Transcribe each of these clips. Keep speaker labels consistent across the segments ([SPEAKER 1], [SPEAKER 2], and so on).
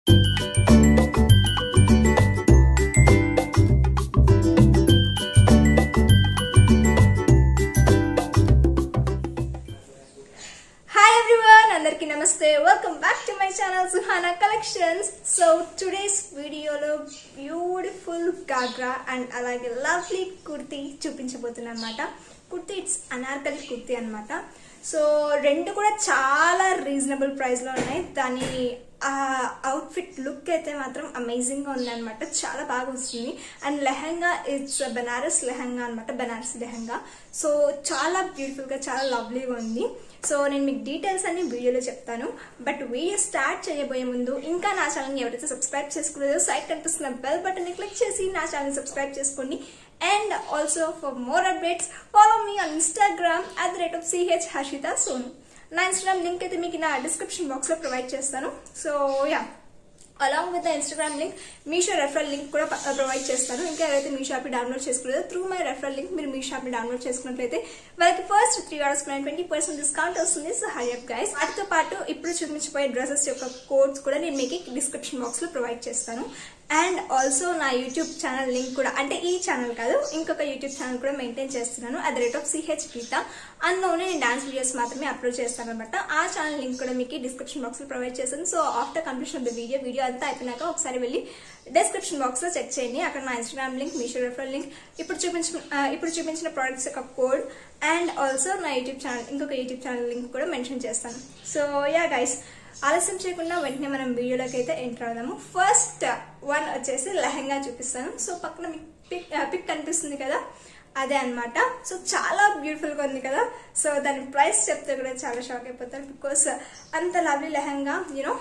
[SPEAKER 1] hi everyone అందరికీ నమస్తే welcome back to my channel Suhana collections so today's వీడియోలో beautiful ghagra and అలాగే లవ్లీ కుర్తీ చూపించబోతున్నాను అనమాట కుర్తీ ఇట్స్ అనార్కలి కుర్తీ అనమాట సో రెండు కూడా చాలా రీజనబుల్ ప్రైస్లో ఉన్నాయి దాని అవుట్ఫిట్ లుక్ అయితే మాత్రం అమేజింగ్గా ఉందన్నమాట చాలా బాగా వస్తుంది అండ్ లెహంగా ఇట్స్ బెనారస్ లెహంగా అనమాట బెనారస్ లెహంగా సో చాలా బ్యూటిఫుల్గా చాలా లవ్లీగా ఉంది సో నేను మీకు డీటెయిల్స్ అన్ని వీడియోలో చెప్తాను బట్ వీడియో స్టార్ట్ చేయబోయే ముందు ఇంకా నా ఛానల్ని ఎవరైతే సబ్స్క్రైబ్ చేసుకోలేదో సైట్ కనిపిస్తున్న బెల్ బటన్ని క్లిక్ చేసి నా ఛానల్ సబ్స్క్రైబ్ చేసుకోండి and also for more updates follow me on Instagram at the rate of CH Harshita Sonu నా ఇన్స్టాగ్రామ్ లింక్ అయితే మీకు నా డిస్క్రిప్షన్ బాక్స్లో ప్రొవైడ్ చేస్తాను so ya along with the Instagram link Meesho referral link కూడా ప్రొవైడ్ చేస్తాను ఇంకా ఎవరైతే మీ షాప్ని డౌన్లోడ్ చేసుకోలేదో త్రూ మై రెఫరల్ లింక్ మీరు మీ షాప్ని డౌన్లోడ్ చేసుకున్నట్లయితే వాళ్ళకి ఫస్ట్ త్రీ అవర్స్ పైన ట్వంటీ పర్సెంట్ డిస్కౌంట్ వస్తుంది సో హై అప్ గైస్ వాటితో పాటు ఇప్పుడు చూపించిపోయే డ్రెస్సెస్ యొక్క కోడ్స్ కూడా నేను మీకు డిస్క్రిప్షన్ బాక్స్లో ప్రొవైడ్ చేస్తాను అండ్ ఆల్సో నా యూట్యూబ్ ఛానల్ లింక్ కూడా అంటే ఈ ఛానల్ కాదు ఇంకొక యూట్యూబ్ ఛానల్ కూడా మెయింటైన్ చేస్తున్నాను at the rate of CH Geetha అందులోనే నేను డాన్స్ వీడియోస్ మాత్రమే అప్లోడ్ చేస్తాను అనమాట ఆ ఛానల్ లింక్ కూడా మీకు డిస్క్రిప్షన్ బాక్స్లో ప్రొవైడ్ చేస్తాను so after completion of the video video అంతా అయిపోయినాక ఒకసారి వెళ్ళి డిస్క్రిప్షన్ బాక్స్లో చెక్ చేయండి అక్కడ నా Instagram link Meesho referral link ఇప్పుడు చూపించిన ఆ, ఇప్పుడు చూపించిన ప్రోడక్ట్స్ యొక్క కోడ్ అండ్ ఆల్సో నా యూట్యూబ్ ఛానల్ ఇంకొక యూట్యూబ్ ఛానల్ లింక్ కూడా మెన్షన్ చేస్తాను సో యా గైస్ ఆలస్యం చేయకుండా వెంటనే మనం వీడియోలోకి అయితే ఎంటర్ అవుదాము ఫస్ట్ వన్ వచ్చేసి లెహంగా చూపిస్తాను సో పక్కన మీకు పిక్ పిక్ కనిపిస్తుంది కదా అదే అన్నమాట సో చాలా బ్యూటిఫుల్ గా ఉంది కదా సో దాని ప్రైస్ చెప్తే కూడా చాలా షాక్ అయిపోతారు బికాస్ అంత lovely lehenga you know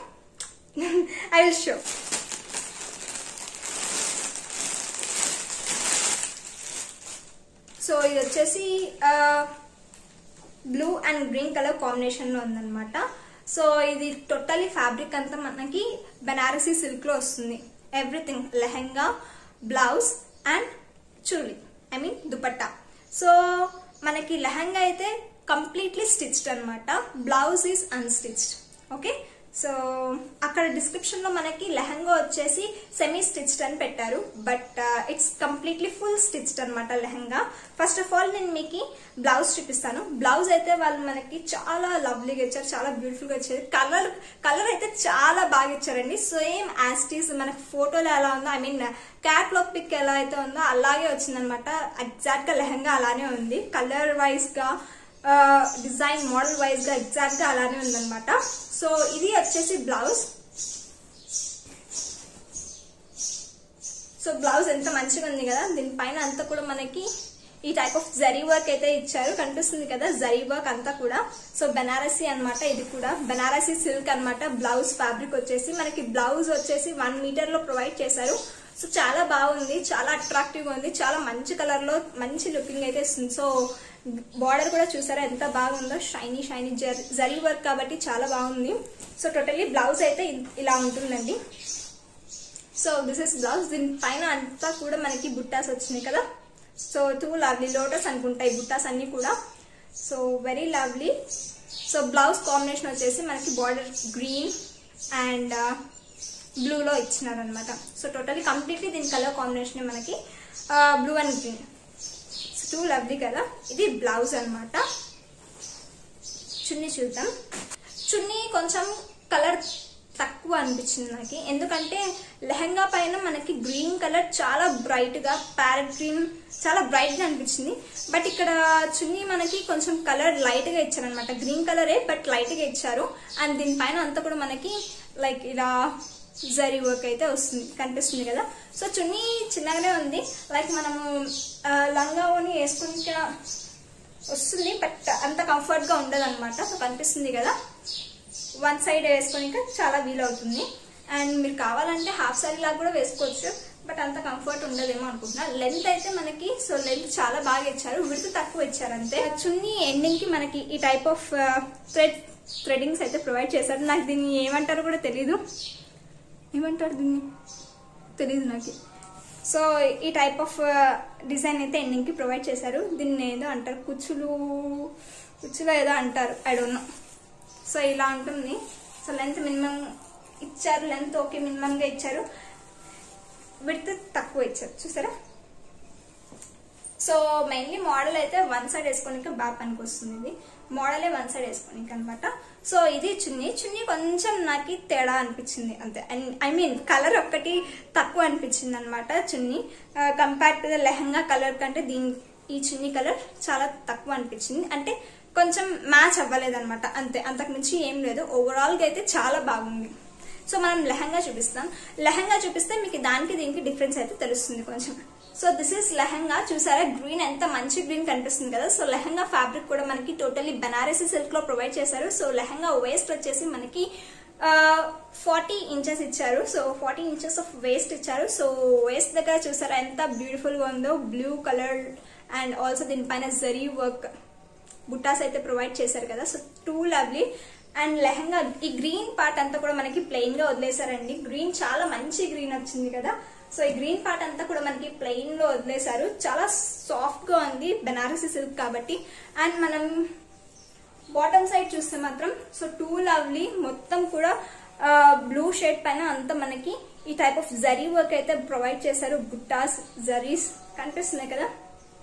[SPEAKER 1] I will show so ఇది వచ్చేసి blue and green colour combination లో ఉందన్నమాట సో ఇది టోటలీ ఫ్యాబ్రిక్ అంతా మనకి బెనారసీ సిల్క్ లో వస్తుంది ఎవ్రీథింగ్ లెహంగా బ్లౌజ్ అండ్ చురీ ఐ మీన్ దుపట్టా సో మనకి లెహంగా అయితే కంప్లీట్లీ స్టిచ్డ్ అనమాట blouse is unstitched okay so అక్కడ డిస్క్రిప్షన్ లో మనకి లెహంగా వచ్చేసి సెమీ స్టిచ్డ్ అని పెట్టారు but it's completely full stitched అనమాట లెహంగా ఫస్ట్ ఆఫ్ ఆల్ నేను మీకు బ్లౌజ్ చూపిస్తాను బ్లౌజ్ అయితే వాళ్ళు మనకి చాలా లవ్లీగా ఇచ్చారు చాలా బ్యూటిఫుల్ గా ఇచ్చారు కలర్ కలర్ అయితే చాలా బాగా ఇచ్చారండి సేమ్ యాస్టీస్ మనకి ఫోటోలో ఎలా ఉందో ఐ మీన్ క్యాట్లాగ్ పిక్ ఎలా అయితే ఉందో అలాగే వచ్చిందనమాట ఎగ్జాక్ట్ గా లెహంగా అలానే ఉంది కలర్ వైజ్ గా డిజైన్ మోడల్ వైజ్ గా ఎగ్జాక్ట్ గా అలానే ఉందన్నమాట సో ఇది వచ్చేసి బ్లౌజ్ సో బ్లౌజ్ ఎంత మంచిగా ఉంది కదా దీనిపైన అంతా కూడా మనకి ఈ టైప్ ఆఫ్ జరీ వర్క్ అయితే ఇచ్చారు కనిపిస్తుంది కదా జరీ వర్క్ అంతా కూడా సో బెనారసీ అన్నమాట ఇది కూడా బెనారసీ సిల్క్ అన్నమాట బ్లౌజ్ ఫ్యాబ్రిక్ వచ్చేసి మనకి బ్లౌజ్ వచ్చేసి వన్ మీటర్ లో ప్రొవైడ్ చేశారు సో చాలా బాగుంది చాలా అట్రాక్టివ్ గా ఉంది చాలా మంచి కలర్ లో మంచి లుకింగ్ అయితే ఇస్తుంది సో బార్డర్ కూడా చూసారా ఎంత బాగుందో షైనీ షైనీ జరీ వర్క్ కాబట్టి చాలా బాగుంది సో టోటలీ బ్లౌజ్ అయితే ఇ- ఇలా ఉంటుందండి సో దిస్ ఇస్ బ్లౌజ్ దీని పైన అంతా కూడా మనకి బుట్టాస్ వచ్చినాయి కదా సో టూ లవ్లీ లోటస్ అనుకుంటాయి బుట్టాస్ అన్ని కూడా so very lovely so blouse combination వచ్చేసి మనకి బార్డర్ గ్రీన్ అండ్ బ్లూలో ఇచ్చినారనమాట సో టోటలీ కంప్లీట్లీ దీని కలర్ కాంబినేషన్ మనకి blue and green too lovely కదా ఇది బ్లౌజ్ అన్నమాట చున్నీ చూద్దాం చున్నీ కొంచెం కలర్ తక్కువ అనిపించింది నాకు ఎందుకంటే లెహంగా పైన మనకి గ్రీన్ కలర్ చాలా బ్రైట్ గా ప్యారెట్ గ్రీన్ చాలా బ్రైట్ గా అనిపించింది బట్ ఇక్కడ చున్నీ మనకి కొంచెం కలర్ లైట్ గా ఇచ్చారు అనమాట గ్రీన్ కలరే బట్ లైట్ గా ఇచ్చారు అండ్ దీనిపైన అంతా కూడా మనకి లైక్ ఇలా జరీ వర్క్ అయితే వస్తుంది కనిపిస్తుంది కదా సో చున్నీ చిన్నగానే ఉంది లైక్ మనము ఆ, లంగా ఓని వేసుకుంటే వస్తుంది బట్ అంత కంఫర్ట్ గా ఉండదు అనమాట సో కనిపిస్తుంది కదా వన్ సైడ్ వేసుకొని చాలా వీలవుతుంది అండ్ మీరు కావాలంటే హాఫ్ సారీ లాగా కూడా వేసుకోవచ్చు బట్ అంత కంఫర్ట్ ఉండదేమో అనుకుంటున్నా లెంత్ అయితే మనకి సో లెంత్ చాలా బాగా ఇచ్చారు విడత తక్కువ ఇచ్చారు అంతే చున్నీ ఎండింగ్ కి మనకి ఈ టైప్ ఆఫ్ థ్రెడ్ థ్రెడింగ్స్ అయితే ప్రొవైడ్ చేశారు నాకు దీన్ని ఏమంటారో కూడా తెలీదు ఏమంటారు దీన్ని తెలీదు నాకు సో ఈ టైప్ ఆఫ్ డిజైన్ అయితే ఎండింగ్ కి ప్రొవైడ్ చేశారు దీన్ని ఏదో అంటారు కుచ్చులు కుచ్చులో ఏదో అంటారు ఐ డోంట్ నో సో ఇలా ఉంటుంది సో లెంత్ మినిమం ఇచ్చారు లెంత్ ఓకే మినిమం గా ఇచ్చారు విడ్త్ తక్కువ ఇచ్చారు చూసారా సో మెయిన్లీ మోడల్ అయితే వన్ సైడ్ వేసుకోనికి బాగా పనికి వస్తుంది ఇది మోడలే వన్ సైడ్ వేసుకోనికి అనమాట సో ఇది చున్నీ చున్నీ కొంచెం నాకు తేడా అనిపించింది అంతే ఐ మీన్ కలర్ ఒక్కటి తక్కువ అనిపించింది అనమాట chunni compare to the lehenga colour కంటే దీని ఈ చున్నీ కలర్ చాలా తక్కువ అనిపించింది అంటే కొంచెం మ్యాచ్ అవ్వలేదన్నమాట అంతే అంతకు మించి ఏం లేదు ఓవరాల్ గా అయితే చాలా బాగుంది సో మనం లెహంగా చూపిస్తాం లెహంగా చూపిస్తే మీకు దానికి దీనికి డిఫరెన్స్ అయితే తెలుస్తుంది కొంచెం సో దిస్ ఇస్ లెహంగా చూసారా గ్రీన్ ఎంత మంచి గ్రీన్ కనిపిస్తుంది కదా సో లెహంగా ఫ్యాబ్రిక్ కూడా మనకి టోటలీ బనారసి సిల్క్ లో ప్రొవైడ్ చేశారు సో లెహంగా వేస్ట్ వచ్చేసి మనకి ఫార్టీ ఇంచెస్ ఇచ్చారు so forty inches of waist ఇచ్చారు సో వేస్ట్ దగ్గర చూసారా ఎంత బ్యూటిఫుల్ గా ఉందో బ్లూ కలర్ అండ్ ఆల్సో దీనిపైన జరీ వర్క్ బుట్టాస్ అయితే ప్రొవైడ్ చేశారు కదా so too lovely and lehenga ఈ గ్రీన్ పార్ట్ అంతా కూడా మనకి ప్లెయిన్ గా వదిలేశారండి గ్రీన్ చాలా మంచి గ్రీన్ వచ్చింది కదా సో ఈ గ్రీన్ పార్ట్ అంతా కూడా మనకి ప్లెయిన్ లో వదిలేశారు చాలా సాఫ్ట్ గా ఉంది బెనారసి సిల్క్ కాబట్టి అండ్ మనం బాటమ్ సైడ్ చూస్తే మాత్రం సో టూ లవ్లీ మొత్తం కూడా బ్లూ షేడ్ పైన అంతా మనకి ఈ టైప్ ఆఫ్ జరీ వర్క్ అయితే ప్రొవైడ్ చేశారు బుట్టాస్ జరీస్ కనిపిస్తున్నాయి కదా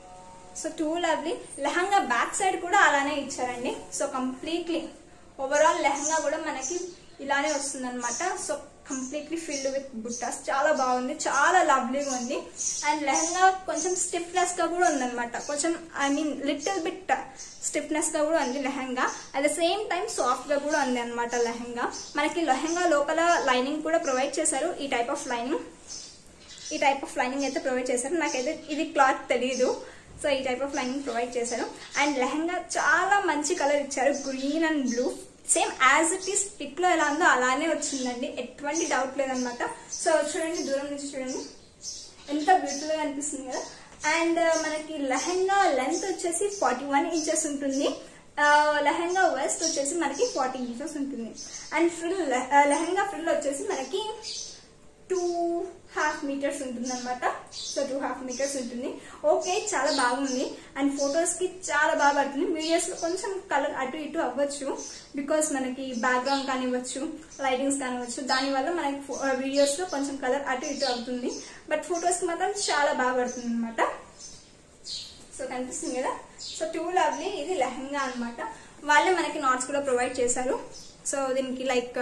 [SPEAKER 1] so too lovely lehenga back side కూడా అలానే ఇచ్చారండి సో కంప్లీట్లీ ఓవరాల్ లెహంగా కూడా మనకి ఇలానే వస్తుంది అనమాట so completely filled with buttas చాలా బాగుంది చాలా లవ్లీగా ఉంది అండ్ లెహంగా కొంచెం స్టిఫ్నెస్ గా కూడా ఉందన్నమాట కొంచెం I mean little bit stiffness గా కూడా ఉంది lehenga at the same time soft గా కూడా ఉంది అనమాట లెహంగా మనకి లెహంగా లోపల లైనింగ్ కూడా ప్రొవైడ్ చేశారు ఈ టైప్ ఆఫ్ లైనింగ్ ఈ టైప్ ఆఫ్ లైనింగ్ అయితే ప్రొవైడ్ చేశారు నాకైతే ఇది క్లాత్ తెలియదు సో ఈ టైప్ ఆఫ్ లైనింగ్ ప్రొవైడ్ చేశారు అండ్ లెహంగా చాలా మంచి కలర్ ఇచ్చారు green and blue same as it is pic లో ఎలా ఉందో అలానే వచ్చిందండి ఎటువంటి డౌట్ లేదనమాట సో చూడండి దూరం నుంచి చూడండి ఎంత బ్యూటిఫుల్ గా అనిపిస్తుంది కదా అండ్ మనకి లెహంగా లెంత్ వచ్చేసి ఫార్టీ వన్ ఇంచెస్ ఉంటుంది లెహంగా వెస్ట్ వచ్చేసి మనకి ఫార్టీ ఇంచెస్ ఉంటుంది అండ్ ఫ్రిల్ లెహంగా ఫ్రిల్ వచ్చేసి మనకి టూ హాఫ్ మీటర్స్ ఉంటుంది అనమాట సో టూ హాఫ్ మీటర్స్ ఉంటుంది ఓకే చాలా బాగుంది అండ్ ఫొటోస్ కి చాలా బాగా పడుతుంది వీడియోస్ లో కొంచెం కలర్ అటు ఇటు అవ్వచ్చు బికాస్ మనకి బ్యాక్గ్రౌండ్ కానివ్వచ్చు లైటింగ్స్ కానివ్వచ్చు దానివల్ల మనకి వీడియోస్ లో కొంచెం కలర్ అటు ఇటు అవుతుంది బట్ ఫొటోస్ కి మాత్రం చాలా బాగా పడుతుంది అనమాట సో కనిపిస్తుంది కదా సో టూ లవ్లీ ఇది లెహంగా అనమాట వాళ్ళే మనకి నాట్స్ కూడా ప్రొవైడ్ చేశారు సో దీనికి లైక్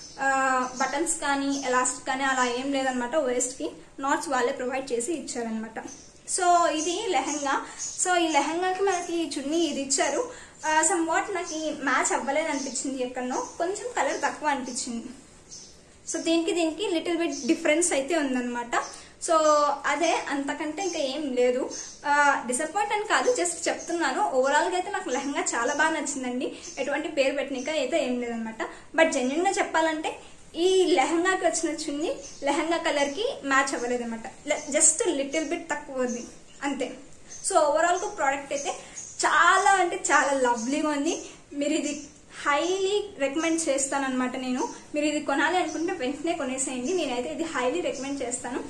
[SPEAKER 1] బటన్స్ కానీ ఎలాస్టిక్ కానీ అలా ఏం లేదనమాట వేస్ట్ కి నాట్స్ వాళ్ళే ప్రొవైడ్ చేసి ఇచ్చారనమాట సో ఇది లెహంగా సో ఈ లెహంగాకి మనకి చున్నీ ఇది ఇచ్చారు సమ్ వాట్ నాకు మ్యాచ్ అవ్వలేదు అనిపించింది ఎక్కడనో కొంచెం కలర్ తక్కువ అనిపించింది సో దీనికి దీనికి లిటిల్ బిట్ డిఫరెన్స్ అయితే ఉందన్నమాట సో అదే అంతకంటే ఇంకా ఏం లేదు డిసప్పాయింట్ అని కాదు జస్ట్ చెప్తున్నాను ఓవరాల్ గా అయితే నాకు లెహంగా చాలా బాగా నచ్చిందండి ఎటువంటి పేరు పెట్టినాక అయితే ఏం లేదనమాట బట్ జెన్యున్ గా చెప్పాలంటే ఈ లెహంగాకి వచ్చిన చున్ని లెహంగా కలర్ కి మ్యాచ్ అవ్వలేదు అనమాట జస్ట్ లిటిల్ బిట్ తక్కువ ఉంది అంతే సో ఓవరాల్ గా ప్రోడక్ట్ అయితే చాలా అంటే చాలా లవ్లీగా ఉంది మీరు ఇది హైలీ రికమెండ్ చేస్తాను అనమాట నేను మీరు ఇది కొనాలి అనుకుంటే వెంటనే కొనేసేయండి నేనైతే ఇది హైలీ రికమెండ్ చేస్తాను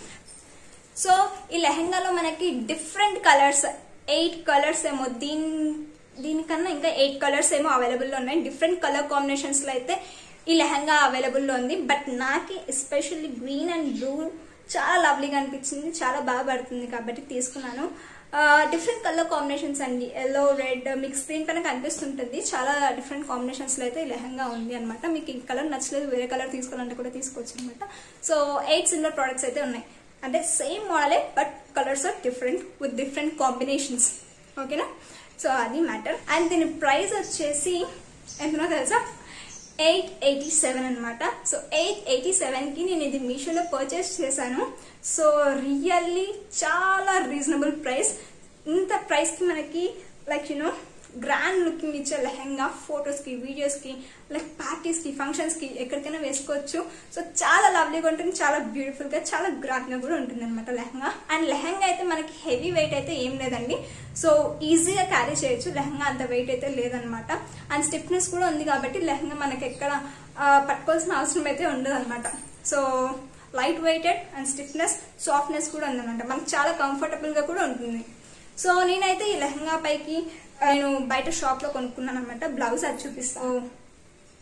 [SPEAKER 1] సో ఈ లెహంగాలో మనకి డిఫరెంట్ కలర్స్ ఎయిట్ కలర్స్ ఏమో దీని దీనికన్నా ఇంకా ఎయిట్ కలర్స్ ఏమో అవైలబుల్లో ఉన్నాయి డిఫరెంట్ కలర్ కాంబినేషన్స్ లో అయితే ఈ లెహంగా అవైలబుల్లో ఉంది బట్ నాకు ఎస్పెషల్లీ గ్రీన్ అండ్ బ్లూ చాలా లవ్లీగా అనిపించింది చాలా బాగా పడుతుంది కాబట్టి తీసుకున్నాను డిఫరెంట్ కలర్ కాంబినేషన్స్ అండి ఎల్లో రెడ్ మిక్స్ దీనిపైన కనిపిస్తుంటుంది చాలా డిఫరెంట్ కాంబినేషన్స్ లో అయితే ఈ లెహంగా ఉంది అనమాట మీకు ఈ కలర్ నచ్చలేదు వేరే కలర్ తీసుకోవాలంటే కూడా తీసుకోవచ్చు అనమాట సో ఎయిట్ సిమిలర్ ప్రోడక్ట్స్ అయితే ఉన్నాయి అంటే సేమ్ మోడలే but colours are different with different combinations ఓకేనా సో అది మ్యాటర్ అండ్ దీని ప్రైస్ వచ్చేసి ఎంతనో తెలుసా ఎయిట్ ఎయిటీ సెవెన్ అనమాట సో ఎయిట్ ఎయిటీ సెవెన్కి నేను ఇది మీషోలో పర్చేస్ చేశాను సో రియల్లీ చాలా రీజనబుల్ ప్రైస్ ఇంత ప్రైస్కి మనకి లైక్ యూనో గ్రాండ్ లుకింగ్ ఇచ్చే లెహంగా ఫొటోస్కి వీడియోస్కి లైక్ పార్టీస్కి ఫంక్షన్స్కి ఎక్కడికైనా వేసుకోవచ్చు సో చాలా లవ్లీగా ఉంటుంది చాలా బ్యూటిఫుల్గా చాలా గ్రాండ్గా కూడా ఉంటుంది అనమాట లెహంగా అండ్ లెహంగా అయితే మనకి హెవీ వెయిట్ అయితే ఏం లేదండి సో ఈజీగా క్యారీ చేయొచ్చు లెహంగా అంత వెయిట్ అయితే లేదనమాట అండ్ స్టిఫ్నెస్ కూడా ఉంది కాబట్టి లెహంగా మనకి ఎక్కడ పట్టుకోవాల్సిన అవసరం అయితే ఉండదు అనమాట so light weighted and stiffness softness కూడా ఉందన్నమాట మనకి చాలా కంఫర్టబుల్గా కూడా ఉంటుంది సో నేనైతే ఈ లెహంగా పైకి నేను బయట షాప్ లో కొనుక్కున్నాను అనమాట బ్లౌజ్ అది చూపిస్తాను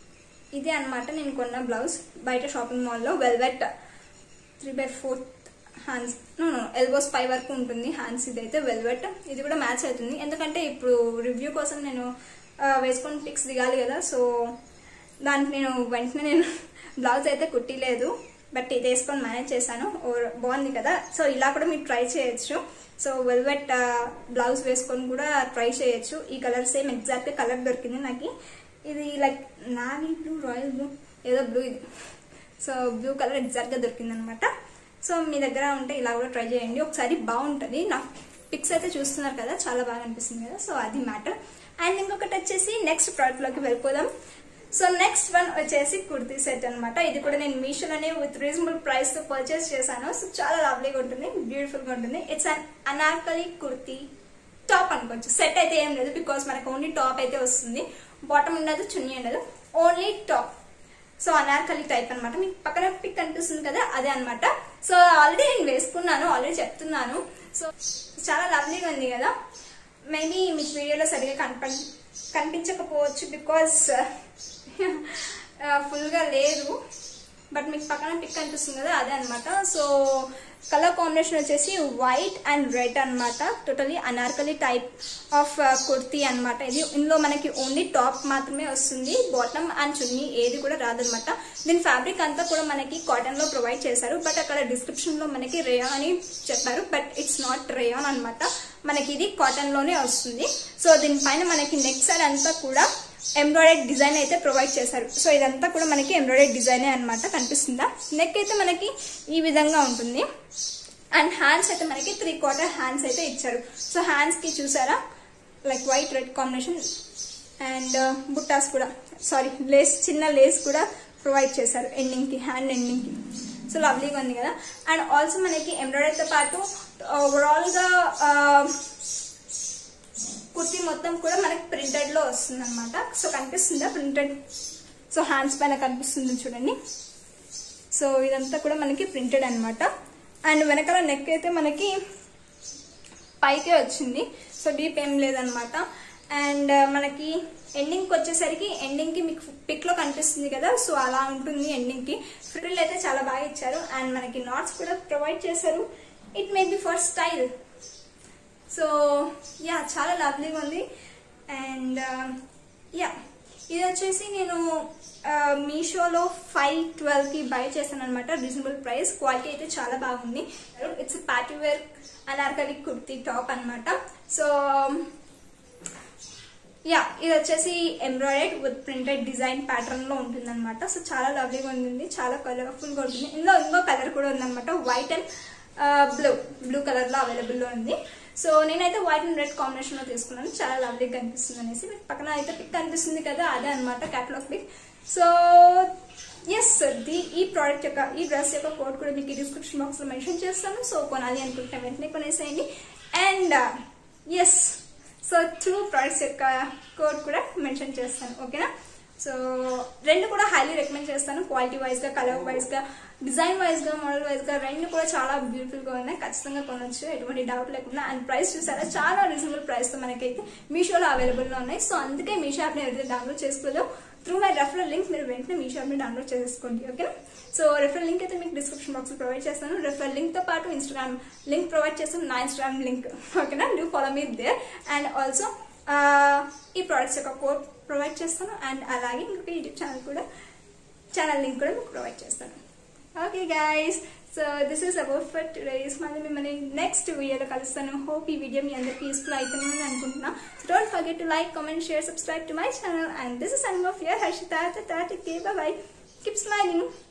[SPEAKER 1] ఇదే అనమాట నేను కొన్న బ్లౌజ్ బయట షాపింగ్ మాల్లో velvet three by fourth hands no no elbows పై వరకు ఉంటుంది హ్యాండ్స్ ఇదైతే వెల్వెట్ ఇది కూడా మ్యాచ్ అవుతుంది ఎందుకంటే ఇప్పుడు రివ్యూ కోసం నేను ఆ, వేసుకొని పిక్స్ దిగాలి కదా సో దానికి నేను వెంటనే నేను బ్లౌజ్ అయితే కుట్టిలేదు బట్ ఇది వేసుకొని మేనేజ్ చేశాను ఓ బాగుంది కదా సో ఇలా కూడా మీరు ట్రై చేయొచ్చు సో వెల్వెట్ బ్లౌజ్ వేసుకొని కూడా ట్రై చేయొచ్చు ఈ కలర్ సేమ్ ఎగ్జాక్ట్ కలర్ దొరికింది నాకు ఇది like navy blue royal blue ఏదో బ్లూ ఇది సో బ్లూ కలర్ ఎగ్జాక్ట్గా దొరికింది అనమాట సో మీ దగ్గర ఉంటే ఇలా కూడా ట్రై చేయండి ఒకసారి బాగుంటుంది నా పిక్స్ అయితే చూస్తున్నారు కదా చాలా బాగా అనిపిస్తుంది కదా సో అది మ్యాటర్ అండ్ ఇంకొకటి వచ్చేసి నెక్స్ట్ ప్రోడక్ట్లోకి వెళ్ళిపోదాం సో నెక్స్ట్ వన్ వచ్చేసి కుర్తీ సెట్ అన్నమాట ఇది కూడా నేను మీషోలోనే విత్ రీజనబుల్ ప్రైస్ తో పర్చేస్ చేశాను సో చాలా లవ్లీగా ఉంటుంది బ్యూటిఫుల్ గా ఉంటుంది it's an Anarkali kurti top అనుకోవచ్చు సెట్ అయితే ఏం లేదు బికాస్ మనకు ఓన్లీ టాప్ అయితే వస్తుంది బాటమ్ ఉండదు చున్నీ ఉండదు only top so Anarkali type అన్నమాట మీకు పక్కన పిక్ కనిపిస్తుంది కదా అదే అన్నమాట సో ఆల్రెడీ నేను వేసుకున్నాను ఆల్రెడీ చెప్తున్నాను సో చాలా లవ్లీగా ఉంది కదా మేబీ మీకు వీడియోలో సరిగా కనప కనిపించకపోవచ్చు బికాస్ ఫుల్గా లేదు బట్ మీకు పక్కన పిక్ కనిపిస్తుంది కదా అదే అనమాట సో కలర్ కాంబినేషన్ వచ్చేసి వైట్ అండ్ రెడ్ అన్నమాట totally Anarkali type of kurti అన్నమాట ఇది ఇందులో మనకి ఓన్లీ టాప్ మాత్రమే వస్తుంది బాటమ్ అండ్ చున్నీ ఏది కూడా రాదనమాట దీని ఫ్యాబ్రిక్ అంతా కూడా మనకి కాటన్ లో ప్రొవైడ్ చేశారు బట్ అక్కడ డిస్క్రిప్షన్ లో మనకి రేయాన్ అని చెప్పారు బట్ ఇట్స్ నాట్ రేయాన్ అన్నమాట మనకి ఇది కాటన్ లోనే వస్తుంది సో దీనిపైన మనకి నెక్ సైడ్ అంతా కూడా ఎంబ్రాయిడరీ డిజైన్ అయితే ప్రొవైడ్ చేశారు సో ఇదంతా కూడా మనకి ఎంబ్రాయిడరీ డిజైనే అన్నమాట కనిపిస్తుందా నెక్ అయితే మనకి ఈ విధంగా ఉంటుంది అండ్ హ్యాండ్స్ అయితే మనకి త్రీ క్వార్టర్ హ్యాండ్స్ అయితే ఇచ్చారు సో హ్యాండ్స్ కి చూసారా like white red combination and buttas కూడా సారీ లేస్ చిన్న లేస్ కూడా ప్రొవైడ్ చేశారు ఎండింగ్ కి హ్యాండ్ ఎండింగ్ కి సో లవ్లీగా ఉంది కదా అండ్ ఆల్సో మనకి ఎంబ్రాయిడరీతో పాటు ఓవరాల్ గా ఆ, కుర్తీ మొత్తం కూడా మనకి ప్రింటెడ్ లో వస్తుంది అనమాట సో కనిపిస్తుందా ప్రింటెడ్ సో హ్యాండ్స్ పైన కనిపిస్తుంది చూడండి సో ఇదంతా కూడా మనకి ప్రింటెడ్ అన్నమాట అండ్ వెనకాల నెక్ అయితే మనకి పైకే వచ్చింది సో డీప్ ఏం లేదనమాట అండ్ మనకి ఎండింగ్కి వచ్చేసరికి ఎండింగ్కి మీకు పిక్లో కనిపిస్తుంది కదా సో అలా ఉంటుంది ఎండింగ్కి ఫ్రిల్ అయితే చాలా బాగా ఇచ్చారు అండ్ మనకి నాట్స్ కూడా ప్రొవైడ్ చేశారు it may be for style so ya చాలా లవ్లీగా ఉంది అండ్ యా ఇది వచ్చేసి నేను మీషోలో ఫైవ్ ట్వెల్వ్కి బై చేశాను అనమాట రీజనబుల్ ప్రైస్ క్వాలిటీ అయితే చాలా బాగుంది it's party wear Anarkali kurti top అన్నమాట సో యా ఇది వచ్చేసి embroidered with printed design pattern లో ఉంటుంది అనమాట సో చాలా లవ్లీగా ఉంటుంది చాలా కలర్ఫుల్ గా ఉంటుంది ఇందులో ఇంకో కలర్ కూడా ఉందన్నమాట white and blue blue colour లో అవైలబుల్ లో ఉంది సో నేనైతే వైట్ అండ్ రెడ్ కాంబినేషన్ లో తీసుకున్నాను చాలా లవ్లీగా కనిపిస్తుంది అనేసి మీకు పక్కన అయితే పిక్ కనిపిస్తుంది కదా అదే అనమాట catalogue pic so yes the ఈ ప్రోడక్ట్ యొక్క ఈ డ్రెస్ యొక్క కోడ్ కూడా మీకు డిస్క్రిప్షన్ బాక్స్ లో మెన్షన్ చేస్తాను సో కొనాలి అనుకుంటే వెంటనే కొనేసేయండి and yes so two products యొక్క కోడ్ కూడా మెన్షన్ చేస్తాను ఓకేనా సో రెండు కూడా హైలీ రికమెండ్ చేస్తాను క్వాలిటీ వైజ్ గా కలర్ వైజ్ గా డిజైన్ వైజ్ గా మోడల్ వైజ్ గా రెండు కూడా చాలా బ్యూటిఫుల్ గా ఉన్నాయి ఖచ్చితంగా కొనొచ్చు ఎటువంటి డౌట్ లేకుండా అండ్ ప్రైస్ చూసారా చాలా రీజనబుల్ ప్రైస్ తో మనకైతే మీషోలో అవైలబుల్ గా ఉన్నాయి సో అందుకే మీషో యాప్ ని ఎవరైతే డౌన్లోడ్ చేసుకోలేదో త్రూ మై రెఫరల్ లింక్ మీరు వెంటనే మీషో యాప్ ని డౌన్లోడ్ చేసుకోండి ఓకేనా సో రెఫరల్ లింక్ అయితే మీకు డిస్క్రిప్షన్ బాక్స్ లో ప్రొవైడ్ చేస్తాను రెఫరల్ లింక్ తో పాటు ఇన్స్టాగ్రామ్ లింక్ ప్రొవైడ్ చేస్తాను నా ఇన్స్టాగ్రామ్ లింక్ ఓకేనా do follow me there and also ఈ ప్రోడక్ట్స్ యొక్క కోడ్ ప్రొవైడ్ చేస్తాను అండ్ అలాగే ఇంకొక యూట్యూబ్ ఛానల్ కూడా ఛానల్ లింక్ కూడా మీకు ప్రొవైడ్ చేస్తాను okay guys so this is about for today's మళ్ళీ మిమ్మల్ని నెక్స్ట్ వీడియోలో కలుస్తాను హోప్ ఈ వీడియో మీ అందరికి యూస్ఫుల్ అవుతుందని అనుకుంటున్నా so don't forget to like comment share subscribe to my channel and this is one of your Harshita tata bye bye keep smiling